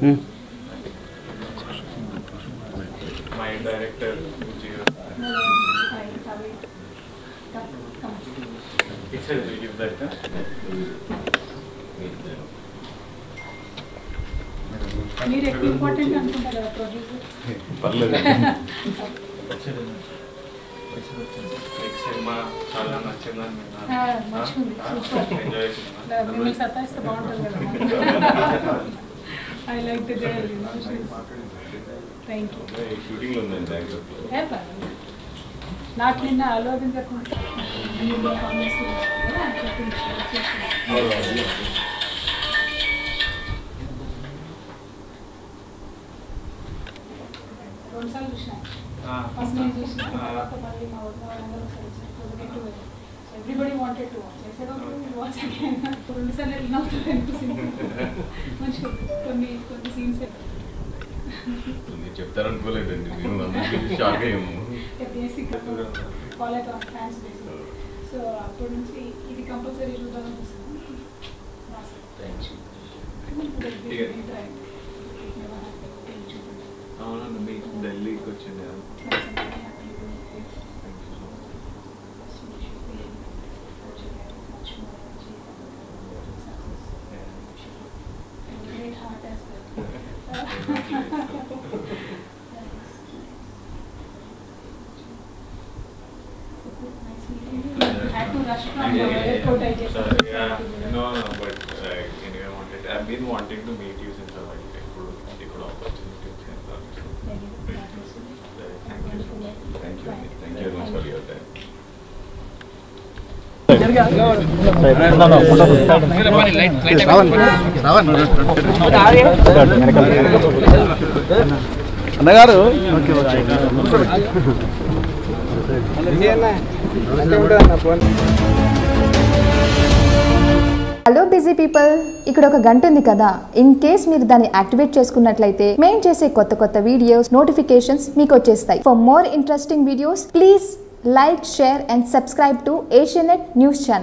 My director, Jiro. He said we give that. huh? మీరు ఎక్కువ important అనుకుంటారు కదా ప్రొడ్యూసర్ పర్లేదు మీకు సినిమా చాలా నచ్చిందని ఆ, మంచిగుంది. సూపర్. ఎంజాయ్ మిమ్మల్ని సతాయిస్తే బాగుంటుంది కదా I like the girl thank you shooting లో ఉందండి బ్యాంకాక్ ఏ పర్వాలేదు. నాకు నిన్న ఆలోచించకుండా రెండుసార్లు చూసిన ఫస్ట్ నేను చూసిన తర్వాత మళ్ళీ మా ఊళ్ళో వాళ్ళందరూ ఒకసారి చూసారు everybody wanted to watch I said okay watch again రెండుసార్లు వెళ్ళిన అవుతుంది అనిపిస్తుంది మంచిగా ఉంది. కొన్ని కొన్ని సీన్స్ మీరు చెప్తారనుకోలేదండి మేము అందరికీ షాక్ అయ్యాము బేసిక్ ఫాలో అవుతాం ఫ్యాన్స్ బేసిక్ సో అప్పటి నుంచి ఇది కంపల్సరీ చూద్దాం అనిపిస్తుంది అవునండి మీకు ఢిల్లీకి వచ్చింది Great heart as well. Nice meeting you. Had to rush from the airport, I guess. Yeah, no, no, but uh, anyway, I wanted, I've been wanting to meet you since a while. ఇప్పుడు ఇక్కడ opportunity వచ్చింది Thank you so much. Thank you. Thank you very much for your time. అన్నగారు hello busy people ఇక్కడ ఒక గంట ఉంది కదా in case మీరు దాన్ని యాక్టివేట్ చేసుకున్నట్లయితే మేము చేసే కొత్త కొత్త వీడియోస్ నోటిఫికేషన్స్ మీకు వచ్చేస్తాయి for more interesting videos please like share and subscribe to Asianet news channel